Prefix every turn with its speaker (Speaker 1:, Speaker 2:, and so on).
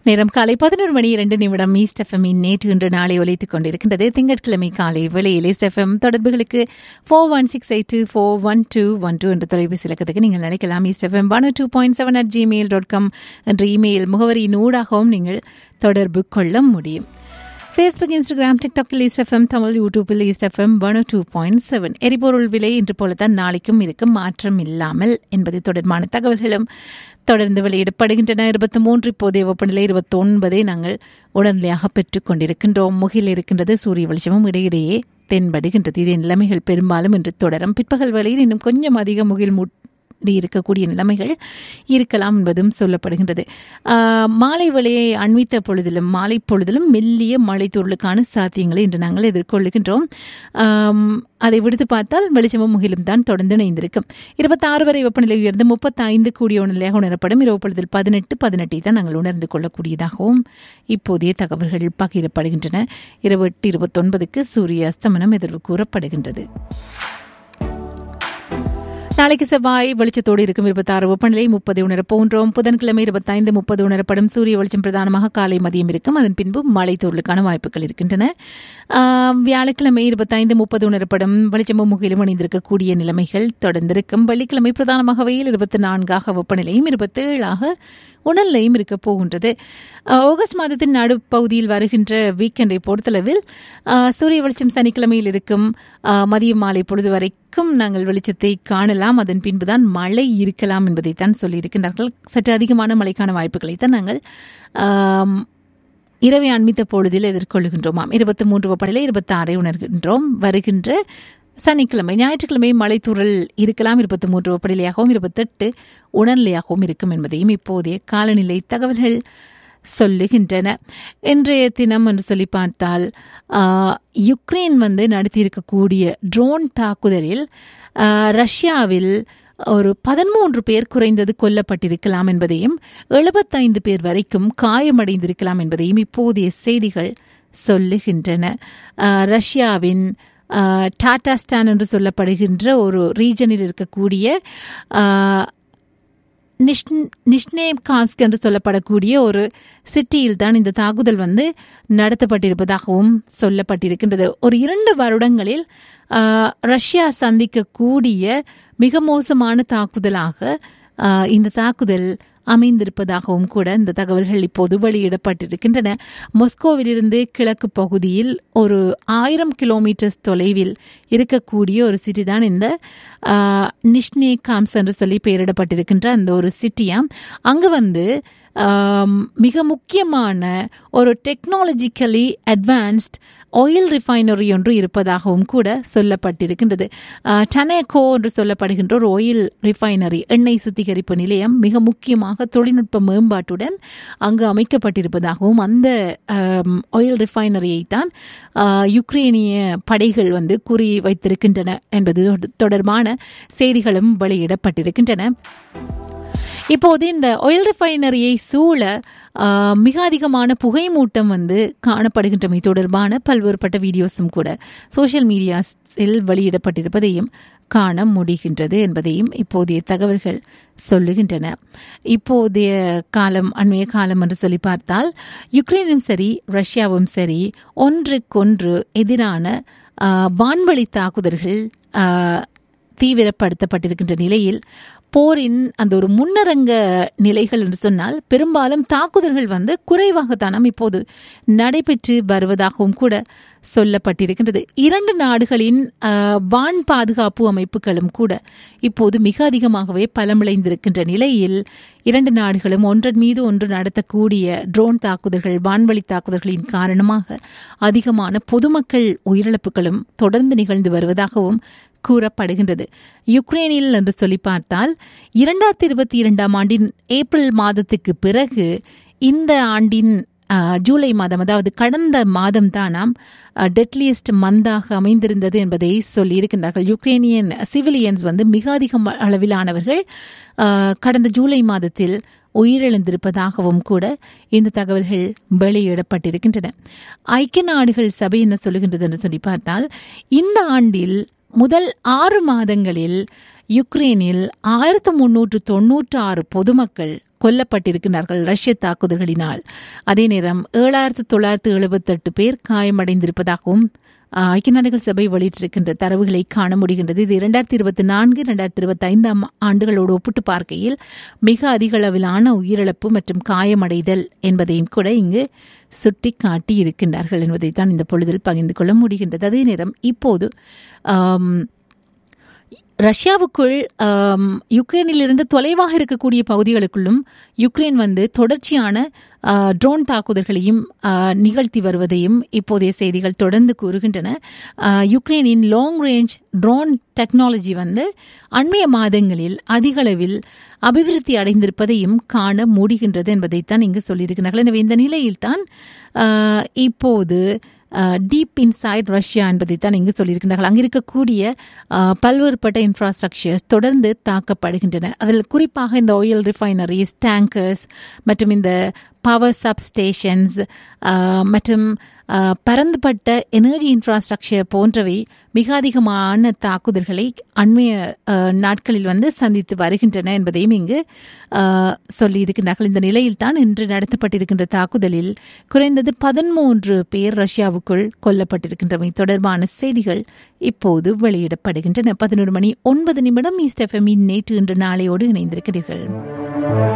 Speaker 1: நேரம் காலை பதினொரு மணி இரண்டு நிமிடம் ஈஸ்ட் எஃப்எம்மின் நேற்று இன்று நாளை ஒலித்துக் கொண்டிருக்கின்றது திங்கட்கிழமை காலை வேளையில் ஈஸ்ட் எஃப்எம் தொடர்புகளுக்கு four one six eight two four one two one two என்ற தொலைபேசி இலக்கத்துக்கு நீங்கள் நினைக்கலாம் East FM one two point seven at Gmail dot com என்ற இமெயில் முகவரியின் ஊடாகவும் நீங்கள் தொடர்பு கொள்ள முடியும் ஃபேஸ்புக் இன்ஸ்டாகிராம் டிக்டாக்கில் ஈஸ்ட் எஃப்எம் தமிழ் யூடியூப்பில் East FM one two point seven எரிபொருள் விலை இன்று போலத்தான் நாளைக்கும் இருக்கும் மாற்றம் இல்லாமல் என்பது தொடர்பான தகவல்களும் தொடர்ந்து வெளியிடப்படுகின்றன இருபத்தி மூன்று இப்போதைய வெப்பநிலை இருபத்தி ஒன்பதை நாங்கள் உடனடியாக பெற்றுக் கொண்டிருக்கின்றோம் முகில் இருக்கின்றது சூரிய வெளிச்சமும் இடையிடையே தென்படுகின்றது இதே நிலைமைகள் பெரும்பாலும் இன்று தொடரும் பிற்பகல் வேளையில் இன்னும் கொஞ்சம் அதிக முகில் மூ இருக்கக்கூடிய நிலைமைகள் இருக்கலாம் என்பதும் சொல்லப்படுகின்றது மாலை வேளையை அண்மித்த பொழுதிலும் மாலை பொழுதிலும் மெல்லிய மழை தூரலுக்கான சாத்தியங்களை இன்று நாங்கள் எதிர்கொள்ளுகின்றோம் அதை விடுத்து பார்த்தால் வெளிச்சமும் முகிலும் தான் தொடர்ந்து இணைந்திருக்கும் இருபத்தாறு வரை வெப்பநிலை உயர்ந்து முப்பத்தைந்து கூடிய நிலையாக உணரப்படும் இரவு பொழுதில் பதினெட்டு பதினெட்டை தான் நாங்கள் உணர்ந்து கொள்ளக்கூடியதாகவும் இப்போதைய தகவல்கள் பகிரப்படுகின்றன இருபத்தி எட்டு இருபத்தொன்பதுக்கு சூரிய அஸ்தமனம் எதிர்வு கூறப்படுகின்றது நாளைக்கு செவ்வாய் வெளிச்சத்தோடு இருக்கும் இருபத்தாறு வெப்பநிலை முப்பது உணர போன்றோம் புதன்கிழமை இருபத்தைந்து முப்பது உணரப்படும் சூரிய வெளிச்சம் பிரதானமாக காலை மதியம் இருக்கும் அதன் பின்பு மழை தூரலுக்கான வாய்ப்புகள் இருக்கின்றன வியாழக்கிழமை இருபத்தைந்து முப்பது உணரப்படும் வெளிச்சமும் முகிலும் அணிந்திருக்கக்கூடிய நிலைமைகள் தொடர்ந்திருக்கும் வெள்ளிக்கிழமை பிரதானமாக வெயில் இருபத்தி நான்காக வெப்பநிலையும் இருபத்தி ஏழாக உணர்நிலையும் இருக்க போகின்றது ஆகஸ்ட் மாதத்தின் நடுப்பகுதியில் வருகின்ற வீக்கெண்டை பொறுத்தளவில் சூரிய வெளிச்சம் சனிக்கிழமையில் இருக்கும் மதியம் மாலை பொழுது வரைக்கும் நாங்கள் வெளிச்சத்தை காணலாம் அதன் பின்புதான் மழை இருக்கலாம் என்பதைத்தான் சொல்லியிருக்கின்றார்கள் சற்று அதிகமான மழைக்கான வாய்ப்புகளைத்தான் நாங்கள் இரவை அண்மித்த பொழுதில் எதிர்கொள்கின்றோமாம் இருபத்தி மூன்று வெப்பநிலை இருபத்தி ஆறை உணர்கின்றோம் வருகின்ற சனிக்கிழமை ஞாயிற்றுக்கிழமை மழை தூரல் இருக்கலாம் இருபத்தி மூன்று வெப்பநிலையாகவும் இருபத்தெட்டு உணர்நிலையாகவும் இருக்கும் என்பதையும் இப்போதைய காலநிலை தகவல்கள் சொல்லுகின்றன இன்றைய தினம் என்று சொல்லி பார்த்தால் யுக்ரைன் வந்து நடத்தியிருக்கக்கூடிய ட்ரோன் தாக்குதலில் ரஷ்யாவில் ஒரு பதிமூன்று பேர் குறைந்தது கொல்லப்பட்டிருக்கலாம் என்பதையும் எழுபத்தைந்து பேர் வரைக்கும் காயமடைந்திருக்கலாம் என்பதையும் இப்போதைய செய்திகள் சொல்லுகின்றன ரஷ்யாவின் டாட்டாஸ்டான் என்று சொல்லப்படுகின்ற ஒரு ரீஜனில் இருக்கக்கூடிய நிஷ் நிஷ்னேம் காஸ்க் என்று சொல்லப்படக்கூடிய ஒரு சிட்டியில் தான் இந்த தாக்குதல் வந்து நடத்தப்பட்டிருப்பதாகவும் சொல்லப்பட்டிருக்கின்றது ஒரு இரண்டு வருடங்களில் ரஷ்யா சந்திக்கக்கூடிய மிக மோசமான தாக்குதலாக இந்த தாக்குதல் அமைந்திருப்பதாகவும் கூட இந்த தகவல்கள் இப்போது வெளியிடப்பட்டிருக்கின்றன மொஸ்கோவிலிருந்து கிழக்கு பகுதியில் ஒரு ஆயிரம் கிலோமீட்டர்ஸ் தொலைவில் இருக்கக்கூடிய ஒரு சிட்டி தான் இந்த நிஷ்னே காம்ஸ் என்று சொல்லி பெயரிடப்பட்டிருக்கின்ற அந்த ஒரு சிட்டியாம் அங்கு வந்து மிக முக்கியமான ஒரு டெக்னாலஜிக்கலி அட்வான்ஸ்ட் ஆயில் ரிஃபைனரி ஒன்று இருப்பதாகவும் கூட சொல்லப்பட்டிருக்கின்றது டனேகோ என்று சொல்லப்படுகின்ற ஒரு ஆயில் ரிஃபைனரி எண்ணெய் சுத்திகரிப்பு நிலையம் மிக முக்கியமாக தொழில்நுட்ப மேம்பாட்டுடன் அங்கு அமைக்கப்பட்டிருப்பதாகவும் அந்த ஆயில் ரிஃபைனரியை தான் யுக்ரேனிய படைகள் வந்து கூறி வைத்திருக்கின்றன என்பது தொடர்பான செய்திகளும் வெளியிடப்பட்டிருக்கின்றன இப்போது இந்த ஆயில் ரிஃபைனரியை சூழ மிக அதிகமான புகை மூட்டம் வந்து காணப்படுகின்றமை தொடர்பான பல்வேறுபட்ட வீடியோஸும் கூட சோசியல் மீடியாஸில் வெளியிடப்பட்டிருப்பதையும் காண முடிகின்றது என்பதையும் இப்போதைய தகவல்கள் சொல்லுகின்றன இப்போதைய காலம் அண்மைய காலம் என்று சொல்லி பார்த்தால் யுக்ரைனும் சரி ரஷ்யாவும் சரி ஒன்றுக்கொன்று எதிரான வான்வழி தாக்குதல்கள் தீவிரப்படுத்தப்பட்டிருக்கின்ற நிலையில் போரின் அந்த ஒரு முன்னரங்க நிலைகள் என்று சொன்னால் பெரும்பாலும் தாக்குதல்கள் வந்து குறைவாகத்தான் இப்போது நடைபெற்று வருவதாகவும் கூட சொல்லப்பட்டிருக்கின்றது இரண்டு நாடுகளின் வான் பாதுகாப்பு அமைப்புகளும் கூட இப்போது மிக அதிகமாகவே பலமிழைந்திருக்கின்ற நிலையில் இரண்டு நாடுகளும் ஒன்றன் மீது ஒன்று நடத்தக்கூடிய ட்ரோன் தாக்குதல்கள் வான்வழி தாக்குதல்களின் காரணமாக அதிகமான பொதுமக்கள் உயிரிழப்புகளும் தொடர்ந்து நிகழ்ந்து வருவதாகவும் கூறப்படுகின்றது யுக்ரைனில் என்று சொல்லி பார்த்தால் இரண்டாயிரத்தி இருபத்தி இரண்டாம் ஆண்டின் ஏப்ரல் மாதத்துக்கு பிறகு இந்த ஆண்டின் ஜூலை மாதம் அதாவது கடந்த மாதம் தானாம் டெட்லியஸ்ட் மந்தாக அமைந்திருந்தது என்பதை சொல்லியிருக்கின்றார்கள் யுக்ரைனியன் சிவிலியன்ஸ் வந்து மிக அதிக அளவிலானவர்கள் கடந்த ஜூலை மாதத்தில் உயிரிழந்திருப்பதாகவும் கூட இந்த தகவல்கள் வெளியிடப்பட்டிருக்கின்றன ஐக்கிய நாடுகள் சபை என்ன சொல்லுகின்றது என்று சொல்லி பார்த்தால் இந்த ஆண்டில் முதல் ஆறு மாதங்களில் யுக்ரைனில் ஆயிரத்து முன்னூற்று தொன்னூற்று ஆறு பொதுமக்கள் கொல்லப்பட்டிருக்கிறார்கள் ரஷ்ய தாக்குதல்களினால் அதே நேரம் ஏழாயிரத்து தொள்ளாயிரத்து எழுபத்தெட்டு பேர் காயமடைந்திருப்பதாகவும் ஆஹ், ஐக்கிய நாடுகள் சபை வெளியிட்டிருக்கின்ற தரவுகளை காண முடிகின்றது இது இரண்டாயிரத்தி இருபத்தி நான்கு இரண்டாயிரத்தி இருபத்தி ஐந்தாம் ஆண்டுகளோடு ஒப்பிட்டு பார்க்கையில் மிக அதிக அளவிலான உயிரிழப்பு மற்றும் காயமடைதல் என்பதையும் கூட இங்கு சுட்டி காட்டி இருக்கின்றார்கள் என்பதைத்தான் இந்த பொழுதில் பகிர்ந்து கொள்ள முடிகின்றது அதே நேரம் இப்போது ஆம், ரஷ்யாவுக்குள் ஆம், யுக்ரைனிலிருந்து தொலைவாக இருக்கக்கூடிய பகுதிகளுக்குள்ளும் யுக்ரைன் வந்து தொடர்ச்சியான ஆ, ட்ரோன் தாக்குதல்களையும் ஆ, நிகழ்த்தி வருவதையும் இப்போதைய செய்திகள் தொடர்ந்து கூறுகின்றன ஆ, யுக்ரைனின் லாங் ரேஞ்ச் ட்ரோன் டெக்னாலஜி வந்து அண்மைய மாதங்களில் அதிக அளவில் அபிவிருத்தி அடைந்திருப்பதையும் காண முடிகின்றது என்பதைத்தான் இங்கு சொல்லியிருக்கிறார்கள் எனவே இந்த நிலையில்தான் ஆ, இப்போது டீப் இன்சைட் ரஷ்யா என்பதைத்தான் இங்கு சொல்லியிருக்கிறார்கள் அங்கு இருக்கக்கூடிய ஆ, பல்வேறுபட்ட இன்ஃப்ராஸ்ட்ரக்சர்ஸ் தொடர்ந்து தாக்கப்படுகின்றன அதில் குறிப்பாக இந்த ஆயில் ரிஃபைனரிஸ் டேங்கர்ஸ் மற்றும் இந்த பவர் சப்ஸ்டேஷன்ஸ் மற்றும் ஆ, பரந்துபட்ட எனர்ஜி இன்ஃப்ராஸ்ட்ரக்சர் போன்றவை மிக அதிகமான தாக்குதல்களை அண்மைய ஆ, நாட்களில் வந்து சந்தித்து வருகின்றன என்பதையும் இங்கு ஆ, சொல்லியிருக்கிறார்கள் இந்த நிலையில்தான் இன்று நடத்தப்பட்டிருக்கின்ற தாக்குதலில் குறைந்தது பதிமூன்று பேர் ரஷ்யாவுக்குள் கொல்லப்பட்டிருக்கின்றமை தொடர்பான செய்திகள் இப்போது வெளியிடப்படுகின்றன பதினொரு மணி ஒன்பது நிமிடம் ஈஸ்ட் எஃப்எம்மின் நேற்று இன்று நாளையோடு இணைந்திருக்கிறீர்கள்